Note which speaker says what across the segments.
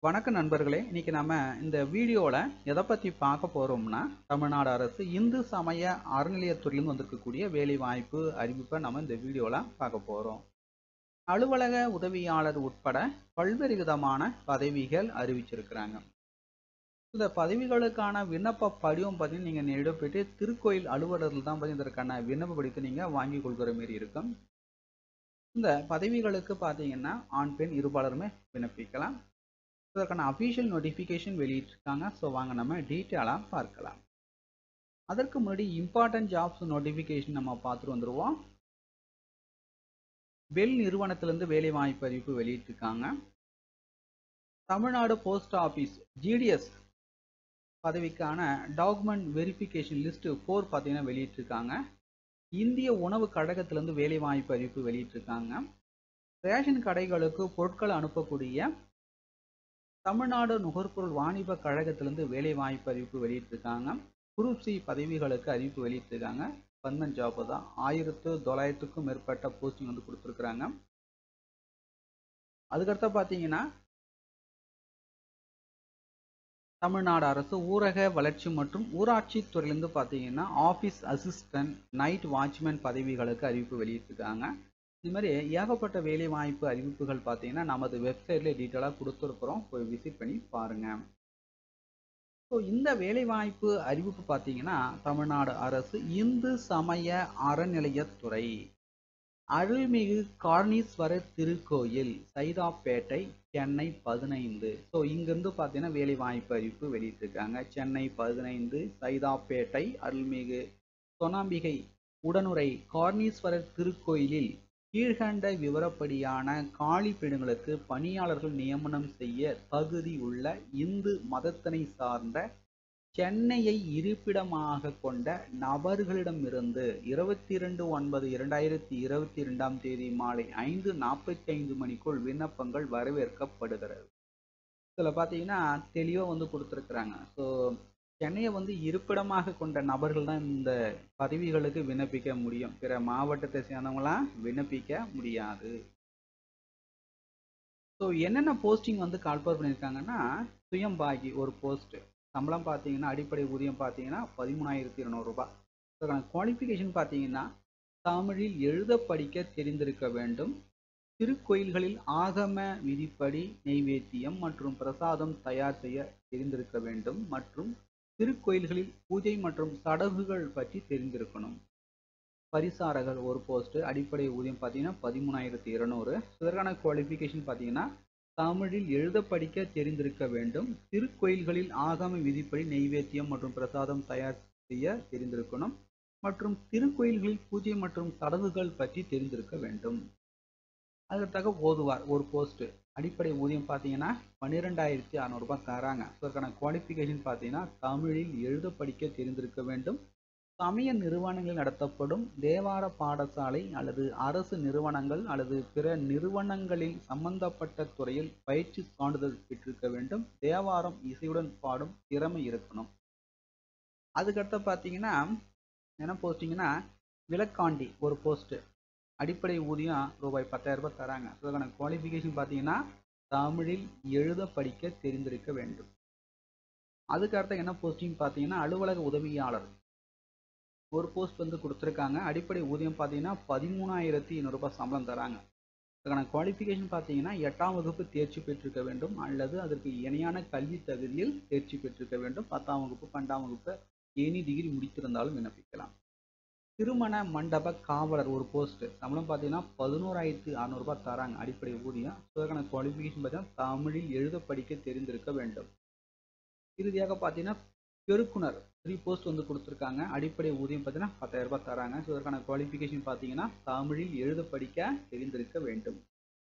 Speaker 1: வணக்கம் நண்பர்களே இன்னைக்கு நம்ம இந்த வீடியோவில் எதை பற்றி பார்க்க போகிறோம்னா தமிழ்நாடு அரசு இந்து சமய அறநிலையத்துறையிலிருந்து வந்திருக்கக்கூடிய வேலை வாய்ப்பு அறிவிப்பை நம்ம இந்த வீடியோவில் பார்க்க போகிறோம் அலுவலக உதவியாளர் உட்பட பல்வேறு விதமான பதவிகள் அறிவிச்சிருக்கிறாங்க இந்த பதவிகளுக்கான விண்ணப்ப படிவம் பார்த்தீங்கன்னா நீங்கள் நேரிட போயிட்டு திருக்கோயில் அலுவலர்கள் தான் பார்த்தீங்கன்னா இதற்கான விண்ணப்ப படிவத்தை நீங்கள் வாங்கி கொள்கிற மாரி இருக்கும் இந்த பதவிகளுக்கு பார்த்தீங்கன்னா ஆண் பெண் இருபாலருமே விண்ணப்பிக்கலாம் இதற்கான அஃபீஷியல் நோட்டிஃபிகேஷன் வெளியிட்டிருக்காங்க ஸோ வாங்க நம்ம டீட்டெயிலாக பார்க்கலாம் அதற்கு முன்னாடி இம்பார்ட்டன்ட் ஜாப்ஸ் நோட்டிஃபிகேஷன் நம்ம பார்த்துட்டு வந்துடுவோம் பெல் நிறுவனத்திலிருந்து வேலை வாய்ப்பு அறிவிப்பு வெளியிட்டிருக்காங்க தமிழ்நாடு போஸ்ட் ஆஃபீஸ் ஜிடிஎஸ் பதவிக்கான டாக்குமெண்ட் வெரிஃபிகேஷன் லிஸ்ட் ஃபோர் பார்த்தீங்கன்னா வெளியிட்டிருக்காங்க இந்திய உணவு கழகத்திலிருந்து வேலை வாய்ப்பு அறிவிப்பு வெளியிட்டிருக்காங்க ரேஷன் கடைகளுக்கு பொருட்கள் அனுப்பக்கூடிய தமிழ்நாடு நுகர்பொருள் வாணிப கழகத்திலிருந்து வேலை வாய்ப்பு அறிவிப்பு வெளியிட்டிருக்காங்க குரூப் சி பதவிகளுக்கு அறிவிப்பு வெளியிட்டிருக்காங்க பர்மனன்ட் ஜாப் தான் ஆயிரத்து தொள்ளாயிரத்துக்கும் மேற்பட்ட போஸ்டிங் வந்து கொடுத்துருக்குறாங்க அதுக்கடுத்த பார்த்தீங்கன்னா தமிழ்நாடு அரசு ஊரக வளர்ச்சி மற்றும் ஊராட்சி துறையிலிருந்து பார்த்தீங்கன்னா ஆஃபீஸ் அசிஸ்டன்ட் நைட் வாட்ச்மேன் பதவிகளுக்கு அறிவிப்பு வெளியிட்டிருக்காங்க இது மாதிரி ஏகப்பட்ட வேலை வாய்ப்பு அறிவிப்புகள் பார்த்தீங்கன்னா நமது வெப்சைட்ல டீட்டெயிலாக கொடுத்துருக்குறோம் போய் விசிட் பண்ணி பாருங்க ஸோ இந்த வேலை வாய்ப்பு அறிவிப்பு பார்த்தீங்கன்னா தமிழ்நாடு அரசு இந்து சமய அறநிலையத்துறை அருள்மிகு கார்னீஸ்வரர் திருக்கோயில் சைதாப்பேட்டை சென்னை பதினைந்து ஸோ இங்கிருந்து பார்த்தீங்கன்னா வேலை வாய்ப்பு அறிவிப்பு வெளியிட்டிருக்காங்க சென்னை பதினைந்து சைதாப்பேட்டை அருள்மிகு சொனாம்பிகை உடனுரை கார்னீஸ்வரர் திருக்கோயிலில் கீழ்கண்ட விவரப்படியான காலி பெண்களுக்கு பணியாளர்கள் நியமனம் செய்ய தகுதி உள்ள இந்து மதத்தினை சார்ந்த சென்னையை இருப்பிடமாக கொண்ட நபர்களிடமிருந்து இருபத்தி இரண்டு ஒன்பது இரண்டாயிரத்தி இருபத்தி இரண்டாம் தேதி மாலை ஐந்து நாற்பத்தி ஐந்து மணிக்குள் விண்ணப்பங்கள் வரவேற்கப்படுகிறது இதில் பார்த்தீங்கன்னா தெளிவாக வந்து கொடுத்துருக்குறாங்க ஸோ சென்னையை வந்து இருப்பிடமாக கொண்ட நபர்கள் தான் இந்த பதவிகளுக்கு விண்ணப்பிக்க முடியும் பிற மாவட்டத்தை சேர்ந்தவங்களாம் விண்ணப்பிக்க முடியாது ஸோ என்னென்ன போஸ்டிங் வந்து கால்பர் பண்ணியிருக்காங்கன்னா சுயம்பாகி ஒரு போஸ்ட் சம்பளம் பார்த்தீங்கன்னா அடிப்படை ஊதியம் பார்த்தீங்கன்னா பதிமூணாயிரத்தி இருநூறுபா அதுக்கான குவாலிஃபிகேஷன் பார்த்தீங்கன்னா தமிழில் எழுத படிக்க தெரிந்திருக்க வேண்டும் திருக்கோயில்களில் ஆகம விதிப்படி நெய்வேத்தியம் மற்றும் பிரசாதம் தயார் செய்ய தெரிந்திருக்க வேண்டும் மற்றும் திருக்கோயில்களில் பூஜை மற்றும் சடங்குகள் பற்றி தெரிந்திருக்கணும் பரிசாரகர் ஒரு போஸ்ட் அடிப்படை ஊதியம் பார்த்தீங்கன்னா பதிமூணாயிரத்தி இருநூறு இதற்கான குவாலிஃபிகேஷன் பார்த்தீங்கன்னா தமிழில் எழுத படிக்க தெரிந்திருக்க வேண்டும் திருக்கோயில்களில் ஆகம விதிப்படி நெய்வேத்தியம் மற்றும் பிரசாதம் தயார் செய்ய தெரிந்திருக்கணும் மற்றும் திருக்கோயில்களில் பூஜை மற்றும் சடங்குகள் பற்றி தெரிந்திருக்க வேண்டும் அதற்காக ஓதுவார் ஒரு போஸ்ட் அடிப்படை ஊதியம் பார்த்தீங்கன்னா பன்னிரெண்டாயிரத்தி அறநூறுபா தராங்க அதற்கான குவாலிஃபிகேஷன் பார்த்தீங்கன்னா தமிழில் எழுத படிக்க தெரிந்திருக்க வேண்டும் சமய நிறுவனங்களில் நடத்தப்படும் தேவார பாடசாலை அல்லது அரசு நிறுவனங்கள் அல்லது பிற நிறுவனங்களில் சம்பந்தப்பட்ட துறையில் பயிற்சி சான்றிதழ் பெற்றிருக்க வேண்டும் தேவாரம் இசையுடன் பாடும் திறமை இருக்கணும் அதுக்கடுத்து பார்த்தீங்கன்னா என்ன போஸ்டிங்கன்னா விளக்காண்டி ஒரு போஸ்ட் அடிப்படை ஊதியம் ரூபாய் பத்தாயிரம் ரூபாய் தராங்க அதற்கான குவாலிஃபிகேஷன் பார்த்தீங்கன்னா தமிழில் எழுத படிக்க தெரிந்திருக்க வேண்டும் அதுக்கு அடுத்த என்ன போஸ்டிங் பார்த்தீங்கன்னா அலுவலக உதவியாளர் ஒரு போஸ்ட் வந்து கொடுத்துருக்காங்க அடிப்படை ஊதியம் பார்த்தீங்கன்னா பதிமூணாயிரத்தி ரூபாய் சம்பளம் தராங்க அதுக்கான குவாலிஃபிகேஷன் பார்த்தீங்கன்னா எட்டாம் வகுப்பு தேர்ச்சி பெற்றிருக்க வேண்டும் அல்லது அதற்கு இணையான கல்வி தகுதியில் தேர்ச்சி பெற்றிருக்க வேண்டும் பத்தாம் வகுப்பு பன்னெண்டாம் வகுப்பு எனி டிகிரி முடித்திருந்தாலும் விண்ணப்பிக்கலாம் திருமண மண்டப காவலர் ஒரு போஸ்ட் சம்பளம் பார்த்தீங்கன்னா பதினோராயிரத்தி அறநூறுபா தராங்க அடிப்படை ஊதியம் அதற்கான குவாலிஃபிகேஷன் பார்த்தீங்கன்னா தமிழில் எழுத படிக்க தெரிந்திருக்க வேண்டும் இறுதியாக பார்த்தீங்கன்னா பெருக்குனர் த்ரீ போஸ்ட் வந்து கொடுத்துருக்காங்க அடிப்படை ஊதியம் பார்த்தீங்கன்னா பத்தாயிரம் ரூபாய் தராங்க ஸோ இதற்கான குவாலிஃபிகேஷன் பார்த்தீங்கன்னா தமிழில் எழுத படிக்க தெரிந்திருக்க வேண்டும்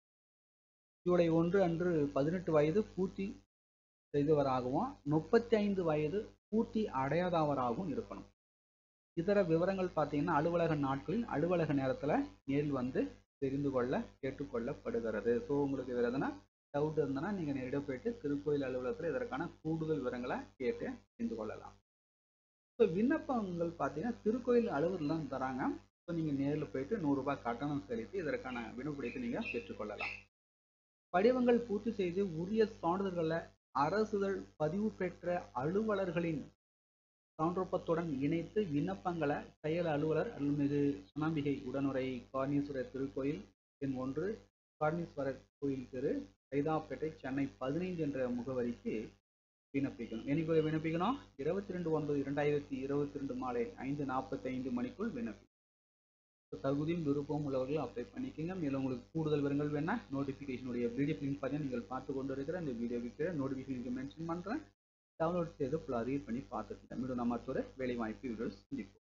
Speaker 1: ஜூலை ஒன்று அன்று பதினெட்டு வயது பூர்த்தி செய்தவராகவும் முப்பத்தி ஐந்து வயது பூர்த்தி அடையாதவராகவும் இருக்கணும் இதர விவரங்கள் பார்த்தீங்கன்னா அலுவலக நாட்களில் அலுவலக நேரத்தில் நேரில் வந்து தெரிந்து கொள்ள கேட்டுக்கொள்ளப்படுகிறது ஸோ உங்களுக்கு வேறு எதனா டவுட் இருந்தனா நீங்கள் நேரிட போயிட்டு திருக்கோயில் அலுவலகத்தில் இதற்கான கூடுதல் விவரங்களை கேட்டு தெரிந்து கொள்ளலாம் ஸோ விண்ணப்பங்கள் பார்த்தீங்கன்னா திருக்கோயில் அலுவலகம் தான் தராங்க ஸோ நீங்கள் நேரில் போயிட்டு நூறுரூபா கட்டணம் செலுத்தி இதற்கான விண்ணப்பத்தை நீங்கள் பெற்றுக்கொள்ளலாம் படிவங்கள் பூர்த்தி செய்து உரிய சான்றிதழ்களை அரசுதழ் பதிவு பெற்ற அலுவலர்களின் சான்றொப்பத்துடன் இணைத்து விண்ணப்பங்களை செயல் அலுவலர் அருள்மிகு சுனாம்பிகை உடனுரை கார்ணீஸ்வரர் திருக்கோயில் எண் ஒன்று கார்ணீஸ்வரர் கோயில் தெரு சைதாப்பேட்டை சென்னை பதினைந்து என்ற முகவரிக்கு விண்ணப்பிக்கணும் என்னைக்கு விண்ணப்பிக்கணும் இருபத்தி ரெண்டு ஒன்பது இரண்டாயிரத்தி இருபத்தி ரெண்டு மாலை ஐந்து நாற்பத்தி ஐந்து மணிக்குள் விண்ணப்பிக்கணும் தகுதியும் விருப்பம் உள்ளவர்கள் அப்ளை பண்ணிக்கோங்க மேலும் உங்களுக்கு கூடுதல் விவரங்கள் வேணா நோட்டிஃபிகேஷனுடைய பிடிஎஃப் லிங்க் பார்த்தீங்கன்னா நீங்கள் பார்த்து கொண்டு இருக்கிற இந்த வீடியோவுக்கு கீழே நோட்டிஃபிகேஷன் மென்ஷன் பண்ணுறேன் டவுன்லோட் செய்து ஃபுல்லாக ரீட் பண்ணி பார்த்துக்கிட்டேன் மீண்டும் நம்ம ஒரு வேலை வாய்ப்பு வீடியோஸ் சந்திப்போம்